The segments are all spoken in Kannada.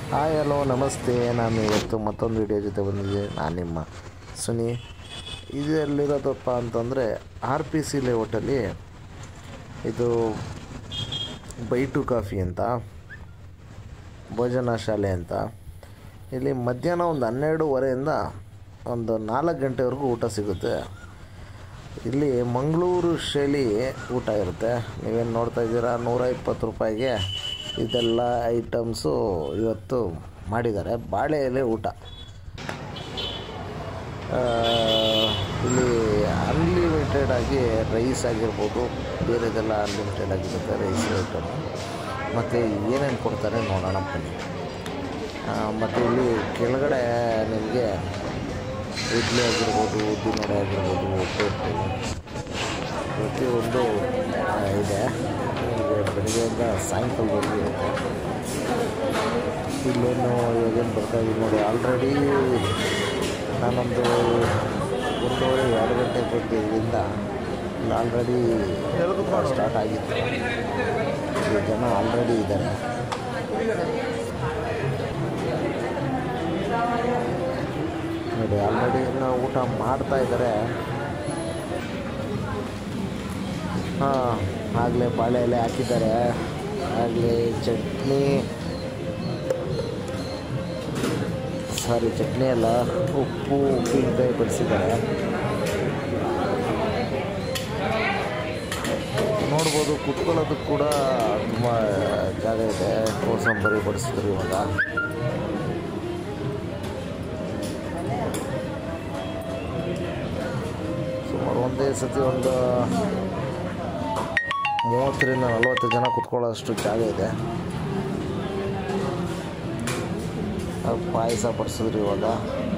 ಹಾಯ್ ಹಲೋ ನಮಸ್ತೆ ನಾನು ಇವತ್ತು ಮತ್ತೊಂದು ವಿಡಿಯೋ ಜೊತೆ ಬಂದಿದ್ದೆ ನಾನು ನಿಮ್ಮ ಸುನಿ ಇದು ಎಲ್ಲಿರೋದಪ್ಪ ಅಂತಂದರೆ ಆರ್ ಪಿ ಸಿ ಲೇಔಟಲ್ಲಿ ಇದು ಬೈಟು ಕಾಫಿ ಅಂತ ಭೋಜನ ಶಾಲೆ ಅಂತ ಇಲ್ಲಿ ಮಧ್ಯಾಹ್ನ ಒಂದು ಹನ್ನೆರಡೂವರೆಯಿಂದ ಒಂದು ನಾಲ್ಕು ಗಂಟೆವರೆಗೂ ಊಟ ಸಿಗುತ್ತೆ ಇಲ್ಲಿ ಮಂಗಳೂರು ಶೈಲಿ ಊಟ ಇರುತ್ತೆ ನೀವೇನು ನೋಡ್ತಾ ಇದ್ದೀರಾ ನೂರ ಇಪ್ಪತ್ತು ರೂಪಾಯಿಗೆ ಇದೆಲ್ಲ ಐಟಮ್ಸು ಇವತ್ತು ಮಾಡಿದ್ದಾರೆ ಬಾಳೆ ಎಲೆ ಊಟ ಆ, ಇಲ್ಲಿ ಅನ್ಲಿಮಿಟೆಡ್ ಆಗಿ ರೈಸ್ ಆಗಿರ್ಬೋದು ಬೇರೆದೆಲ್ಲ ಅನ್ಲಿಮಿಟೆಡ್ ಆಗಿರುತ್ತೆ ರೈಸ್ ಐಟಮ್ ಮತ್ತು ಏನೇನು ಕೊಡ್ತಾರೆ ನೋಡೋಣ ಬನ್ನಿ ಮತ್ತು ಇಲ್ಲಿ ಕೆಳಗಡೆ ನಿಮಗೆ ಇಡ್ಲಿ ಆಗಿರ್ಬೋದು ಉದ್ದಿನವಡೆ ಆಗಿರ್ಬೋದು ಉಪ್ಪಿಟ್ಟು ಪ್ರತಿಯೊಂದು ಆ, ಇದೆ ನಿಮಗೆ ಬೆಳಗ್ಗೆಯಿಂದ ಸಾಯಂಕಾಲದವರೆಗೂ ಇರುತ್ತೆ ಇಲ್ಲೇನು ಇವಾಗೇನು ಬರ್ತಾ ಇದೆ ನೋಡಿ ಆಲ್ರೆಡಿ ನಾನೊಂದು ಒಂದೂವರೆ ಎರಡು ಗಂಟೆ ಬಂದಿದ್ದರಿಂದ ಇಲ್ಲಿ ಆಲ್ರೆಡಿ ಸ್ಟಾರ್ಟ್ ಆಗಿತ್ತು ಇಲ್ಲಿ ಜನ ಆಲ್ರೆಡಿ ಇದ್ದಾರೆ ನೋಡಿ ಆಲ್ರೆಡಿ ಇನ್ನು ಊಟ ಮಾಡ್ತಾ ಇದ್ದಾರೆ ಹಾಂ ಆಗಲೇ ಬಾಳೆ ಎಲೆ ಹಾಕಿದ್ದಾರೆ ಆಗಲೇ ಚಟ್ನಿ ಸಾರಿ ಚಟ್ನಿ ಅಲ್ಲ ಉಪ್ಪು ಉಪ್ಪಿನಕಾಯಿ ಬಡಿಸಿದ್ದಾರೆ ನೋಡ್ಬೋದು ಕುತ್ಕೊಳ್ಳೋದಕ್ಕೆ ಕೂಡ ತುಂಬ ಜಾಗ ಇದೆ ಕೋಸಂಬರಿ ಬಡಿಸಿದ್ರು ಇವಾಗ ಸುಮಾರು ಒಂದೇ ಸತಿ ಒಂದು ಮೂವತ್ತರಿಂದ ನಲವತ್ತು ಜನ ಕುತ್ಕೊಳ್ಳೋಷ್ಟು ಜಾಗ ಇದೆ ಅದು ಪಾಯಸ ಬಡಿಸಿದ್ರು ಇವಾಗ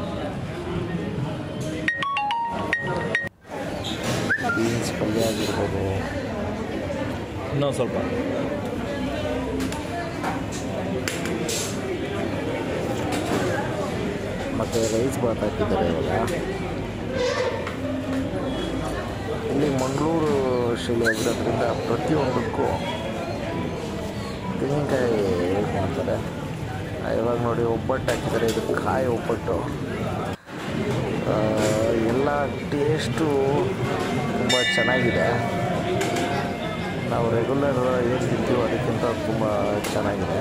ಬೀನ್ಸ್ ಪಲ್ಯ ಆಗಿರ್ಬೋದು ಇನ್ನೊಂದು ಸ್ವಲ್ಪ ಮತ್ತು ರೈಸ್ ಬಾತ್ ಹಾಕಿದ್ದಾರೆ ಇವಾಗ ಇಲ್ಲಿ ಮಂಗಳೂರು ಶೈಲಿ ಆಗಿರೋದ್ರಿಂದ ಪ್ರತಿಯೊಂದಕ್ಕೂ ತೆಂಗಿನಕಾಯಿ ಯೂಸ್ ಮಾಡ್ತಾರೆ ಆ, ಇವಾಗ ನೋಡಿ ಒಬ್ಬಟ್ಟು ಹಾಕಿದ್ದಾರೆ ಇದು ಕಾಯಿ ಒಬ್ಬಟ್ಟು ಆ, ಎಲ್ಲ ಟೇಸ್ಟು ತುಂಬ ಚೆನ್ನಾಗಿದೆ ನಾವು ರೆಗ್ಯುಲರ್ ಏನು ತಿಂತೀವೋ ಅದಕ್ಕಿಂತ ತುಂಬ ಚೆನ್ನಾಗಿದೆ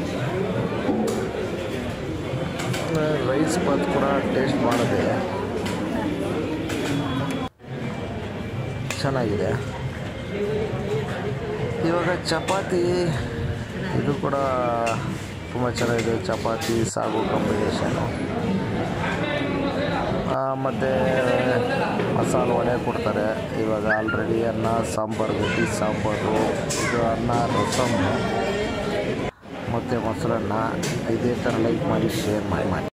ರೈಸ್ ಬಾತ್ ಕೂಡ ಟೇಸ್ಟ್ ಮಾಡಿದೆ ಚೆನ್ನಾಗಿದೆ ಇವಾಗ ಚಪಾತಿ ಇದು ಕೂಡ ತುಂಬ ಚೆನ್ನಾಗಿದೆ ಚಪಾತಿ ಸಾಗು ಕಾಂಬಿನೇಷನು ಮತ್ತು ಮಸಾಲೆ ವಡೆ ಕೊಡ್ತಾರೆ ಇವಾಗ ಆಲ್ರೆಡಿ ಅನ್ನ ಸಾಂಬಾರು ಗಟ್ಟಿ ಸಾಂಬಾರು ಇದು ಅನ್ನ ರಸಮ್ಮು ಮತ್ತು ಮೊಸರನ್ನ ಇದೇ ಥರ ಲೈಕ್ ಮಾಡಿ ಶೇರ್ ಮಾಡಿ ಮಾಡಿ